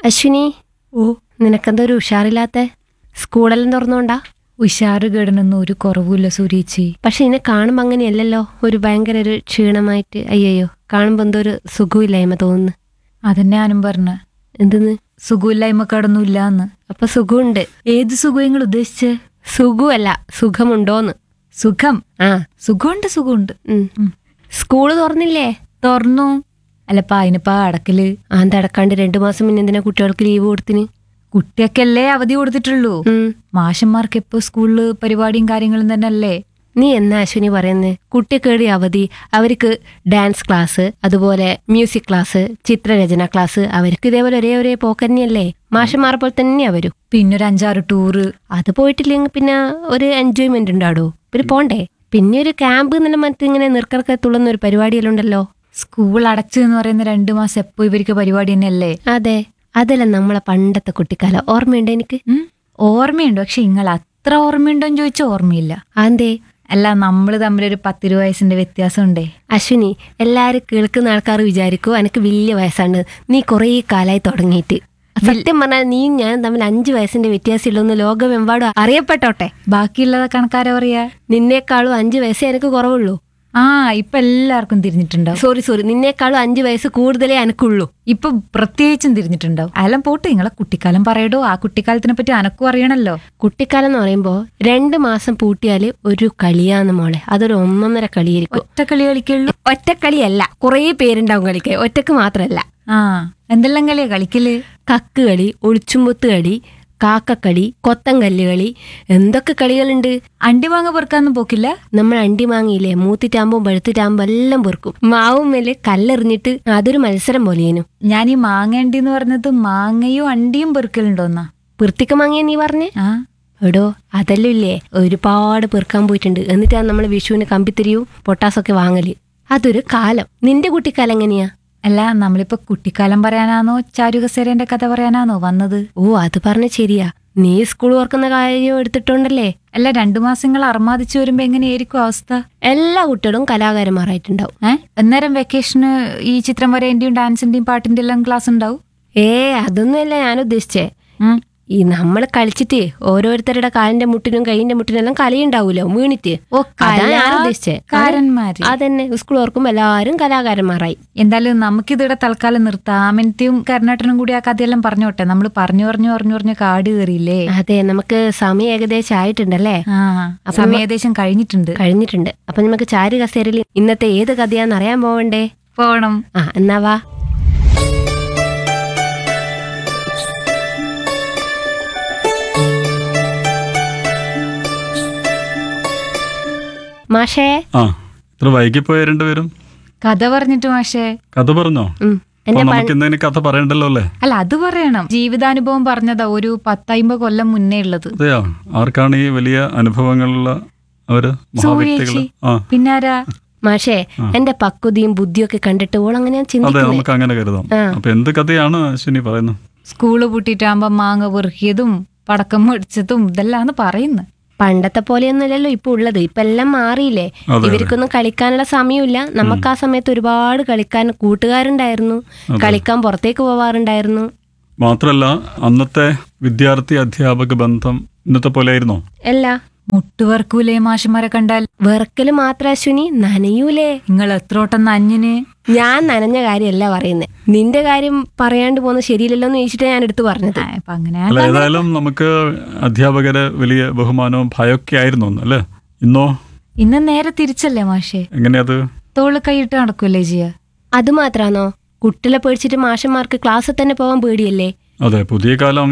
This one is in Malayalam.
അശ്വിനി ഓ നിനക്കെന്താ ഒരു ഉഷാറില്ലാത്ത സ്കൂളെല്ലാം തുറന്നോണ്ടാ ഉഷാറ് കേടനൊന്നും ഒരു കുറവുമില്ല സുരീച്ചി പക്ഷെ ഇതിനെ കാണുമ്പോൾ അങ്ങനെയല്ലല്ലോ ഒരു ഭയങ്കര ഒരു ക്ഷീണമായിട്ട് അയ്യോ കാണുമ്പോൾ എന്തോ ഒരു സുഖമില്ലായ്മ തോന്നുന്നു അതന്നെ ഞാനും പറഞ്ഞ എന്തെന്ന് സുഖമില്ലായ്മ കടന്നും ഇല്ലാന്ന് അപ്പൊ സുഖമുണ്ട് ഏത് സുഖം നിങ്ങൾ ഉദ്ദേശിച്ചേ സുഖമല്ല സുഖമുണ്ടോന്ന് സുഖം ആ സുഖമുണ്ട് സുഖമുണ്ട് ഉം. ഉം. സ്കൂള് തുറന്നില്ലേ തുറന്നു അല്ലപ്പാ അതിനിപ്പാ അടക്കല് ആന്തടക്കാണ്ട് രണ്ടു മാസം മുന്നേ എന്തിനാ കുട്ടികൾക്ക് ലീവ് കൊടുത്തിന് കുട്ടിയൊക്കെയല്ലേ അവധി കൊടുത്തിട്ടുള്ളൂ ഉം. മാഷന്മാർക്ക് എപ്പോ സ്കൂളില് പരിപാടിയും കാര്യങ്ങളും തന്നെ അല്ലേ നീ എന്നാ അശ്വിനി പറയുന്നത് കുട്ടിക്കേടി അവധി അവർക്ക് ഡാൻസ് ക്ലാസ് അതുപോലെ മ്യൂസിക് ക്ലാസ് ചിത്രരചന ക്ലാസ് അവർക്ക് ഇതേപോലെ ഒരേ ഒരേ പോക്കന്നെയല്ലേ മാഷന്മാരെ പോലെ തന്നെ അവരും പിന്നെ ഒരു അഞ്ചാറ് ടൂറ് അത് പോയിട്ടില്ലെങ്കിൽ പിന്നെ ഒരു എൻജോയ്മെന്റ് ഉണ്ടാടോ പിന്നെ പോണ്ടേ പിന്നെ ഒരു ക്യാമ്പ് എന്നെല്ലാം മറ്റു ഇങ്ങനെ നിർക്കറക്കെ തുള്ളുന്ന ഒരു പരിപാടിയെല്ലാം ഉണ്ടല്ലോ സ്കൂൾ അടച്ചു എന്ന് പറയുന്ന രണ്ടു മാസം എപ്പോ ഇവർക്ക് പരിപാടി തന്നെയല്ലേ അതെ അതെല്ലാം നമ്മളെ പണ്ടത്തെ കുട്ടിക്കാലം ഓർമ്മയുണ്ട് എനിക്ക് ഉം. ഓർമ്മയുണ്ട് പക്ഷെ നിങ്ങൾ അത്ര ഓർമ്മയുണ്ടോന്ന് ചോദിച്ചാൽ ഓർമ്മയില്ല അതെന്തേ അല്ല നമ്മൾ തമ്മിലൊരു പത്തിരു വയസ്സിന്റെ വ്യത്യാസം ഉണ്ടേ അശ്വിനി എല്ലാരും കേൾക്കുന്ന ആൾക്കാർ വിചാരിക്കൂ എനിക്ക് വലിയ വയസ്സാണ് നീ കുറേ കാലായി തുടങ്ങിയിട്ട് സത്യം പറഞ്ഞാൽ നീയും ഞാനും തമ്മിൽ അഞ്ചു വയസ്സിന്റെ വ്യത്യാസമുള്ളൂ ലോകമെമ്പാടും അറിയപ്പെട്ടോട്ടെ ബാക്കിയുള്ളത് കണക്കാരാ പറയാ നിന്നേക്കാളും അഞ്ചു വയസ്സേ എനിക്ക് കുറവുള്ളൂ ആ ഇപ്പൊ എല്ലാവർക്കും തിരിഞ്ഞിട്ടുണ്ടാവും സോറി സോറി നിന്നേക്കാളും അഞ്ചു വയസ്സ് കൂടുതലേ എനിക്കുള്ളൂ ഇപ്പൊ പ്രത്യേകിച്ചും തിരിഞ്ഞിട്ടുണ്ടാവും അതെല്ലാം പോട്ട് നിങ്ങളെ കുട്ടിക്കാലം പറയടോ ആ കുട്ടിക്കാലത്തിനെ പറ്റി അനക്കും അറിയണല്ലോ കുട്ടിക്കാലം എന്ന് പറയുമ്പോൾ രണ്ട് മാസം പൂട്ടിയാല് ഒരു കളിയാന്ന് മോളെ അതൊരു ഒന്നൊന്നര കളിയായിരിക്കും ഒറ്റ കളി കളിക്കുള്ളൂ ഒറ്റക്കളിയല്ല കുറേ പേരുണ്ടാവും കളിക്കാൻ ഒറ്റക്ക് മാത്രമല്ല ആ എന്തെല്ലാം കളിയാ കളിക്കല് കക്ക് കളി ഒളിച്ചുമ്പൊത്ത് കളി കാക്കക്കളി കൊത്തങ്കല്ല് കളി എന്തൊക്കെ കളികളുണ്ട് അണ്ടിമാങ്ങ പെറുക്കാന്നും പോക്കില്ല നമ്മൾ അണ്ടി മാങ്ങിയില്ലേ മൂത്തിട്ടാകുമ്പോൾ പഴുത്തിട്ടാകുമ്പോൾ എല്ലാം പെറുക്കും മാവും മേലെ കല്ലെറിഞ്ഞിട്ട് അതൊരു മത്സരം പോലെയേനു ഞാൻ ഈ മാങ്ങ എന്ന് പറഞ്ഞത് മാങ്ങയും അണ്ടിയും പെറുക്കലുണ്ടോന്നാ പെറുത്തിക്ക മാങ്ങിയ നീ പറഞ്ഞേ ആ എടോ അതെല്ലാം ഇല്ലേ ഒരുപാട് പെറുക്കാൻ പോയിട്ടുണ്ട് എന്നിട്ടാണ് നമ്മൾ വിഷുവിന് കമ്പിത്തിരിയും പൊട്ടാസൊക്കെ വാങ്ങല് അതൊരു കാലം നിന്റെ കുട്ടിക്കാലം എങ്ങനെയാ അല്ല നമ്മളിപ്പോ കുട്ടിക്കാലം പറയാനാണോ ചാരുകസേരന്റെ കഥ പറയാനാണോ വന്നത് ഓ അത് പറഞ്ഞ ശരിയാ നീ സ്കൂൾ ഓർക്കുന്ന കാര്യം എടുത്തിട്ടുണ്ടല്ലേ അല്ല രണ്ടു മാസങ്ങൾ അർമാദിച്ചു വരുമ്പോ എങ്ങനെയായിരിക്കും അവസ്ഥ എല്ലാ കുട്ടികളും കലാകാരന്മാരായിട്ടുണ്ടാവും ഏ അന്നേരം വെക്കേഷന് ഈ ചിത്രം വരേന്റെയും ഡാൻസിന്റെയും പാട്ടിന്റെ എല്ലാം ക്ലാസ് ഉണ്ടാവും ഏ അതൊന്നുമല്ല ഞാൻ ഉദ്ദേശിച്ചേ ഉം. ഈ നമ്മൾ കളിച്ചിട്ട് ഓരോരുത്തരുടെ കാലിന്റെ മുട്ടിനും കൈയിന്റെ മുട്ടിനും എല്ലാം കളിയുണ്ടാവൂലോ വീണിട്ട് ഓ, അതാ ഞാൻ ഉദ്ദേശിച്ചേ കലാകാരന്മാര്. അതന്നെ സ്കൂൾ ഓർക്കുമ്പോ എല്ലാരും കലാകാരന്മാരായി എന്തായാലും നമുക്കിതിവിടെ തൽക്കാലം നിർത്താം അമിനത്തെയും കരുണാട്ടനും കൂടി ആ കഥയെല്ലാം പറഞ്ഞോട്ടെ നമ്മൾ പറഞ്ഞു പറഞ്ഞു പറഞ്ഞു പറഞ്ഞു കാട് കയറിയില്ലേ അതെ നമുക്ക് സമയം ഏകദേശം ആയിട്ടുണ്ടല്ലേ ആ സമയം ഏകദേശം കഴിഞ്ഞിട്ടുണ്ട് കഴിഞ്ഞിട്ടുണ്ട് അപ്പൊ നമുക്ക് ചാരു കസേരയിൽ ഇന്നത്തെ ഏത് കഥയാന്ന് അറിയാൻ പോവണ്ടേ പോണം ആ എന്നാ വാ മാഷേ ആ ഇത്ര വൈകിപ്പോയ രണ്ടുപേരും കഥ പറഞ്ഞിട്ട് മാഷേ കഥ പറഞ്ഞോ ഉം. അപ്പൊ നമുക്ക് എന്തെങ്കിലും കഥ പറയണ്ടല്ലോ അല്ലേ അല്ല അത് പറയണം ജീവിതാനുഭവം പറഞ്ഞതാ ഒരു പത്തൈമ്പത് കൊല്ലം മുന്നേ ഉള്ളത് അതെയോ ആർക്കാണ് ഈ വലിയ അനുഭവങ്ങളുള്ള അവര് മഹാവ്യക്തികള് സൂര്യേച്ചി ആ പിന്നാരാ മാഷേ എന്റെ പക്വതയും ബുദ്ധിയൊക്കെ കണ്ടിട്ട് ഓൾ അങ്ങനെ അതെ ചിന്തിക്കുന്നത് നമുക്ക് അങ്ങനെ കരുതാം ആ. അപ്പൊ എന്ത് കഥയാണ് അശ്വിനി പറയുന്നത് സ്കൂള് പൂട്ടിയിട്ടാകുമ്പോ മാങ്ങ പെറുക്കിയതും പടക്കം മേടിച്ചതും ഇതെല്ലാന്ന് പറയുന്നു പണ്ടത്തെ പോലെയൊന്നുമല്ലല്ലോ ഇപ്പൊ ഉള്ളത് ഇപ്പൊ എല്ലാം മാറിയില്ലേ അതെ. ഇവർക്കൊന്നും കളിക്കാനുള്ള സമയമില്ല നമുക്ക് ആ സമയത്ത് ഒരുപാട് കളിക്കാൻ കൂട്ടുകാരുണ്ടായിരുന്നു കളിക്കാൻ പുറത്തേക്ക് പോവാറുണ്ടായിരുന്നു മാത്രല്ല അന്നത്തെ വിദ്യാർത്ഥി അധ്യാപക ബന്ധം ഇന്നത്തെ പോലെ ആയിരുന്നോ അല്ല മുട്ടുവർക്കൂലേ മാഷന്മാരെ കണ്ടാൽ വെറുക്കല് മാത്ര അശ്വിനി നനയൂലേ നിങ്ങൾ എത്രോട്ടം നഞ്ഞിന് ഞാൻ നനഞ്ഞ കാര്യമല്ല പറയുന്നത് നിന്റെ കാര്യം പറയാണ്ട് പോകുന്നത് ശരിയില്ലല്ലോ എന്ന് ചോദിച്ചിട്ട് ഞാൻ എടുത്തു പറഞ്ഞത് ആ, ഇപ്പൊ അങ്ങനെ അല്ല ഏതായാലും നമുക്ക് അധ്യാപകരെ വലിയ ബഹുമാനവും ഭയമൊക്കെ ആയിരുന്നു അന്ന് അല്ലേ ഇന്നോ ഇന്ന് നേരെ തിരിച്ചല്ലേ മാഷേ എങ്ങനെയത് തോള് കൈയിട്ട് നടക്കൂലേ ജിയ അത് മാത്രാണോ കുട്ടികളെ പേടിച്ചിട്ട് മാഷന്മാർക്ക് ക്ലാസ്സിൽ തന്നെ പോകാൻ പേടിയല്ലേ അതെ പുതിയ കാലം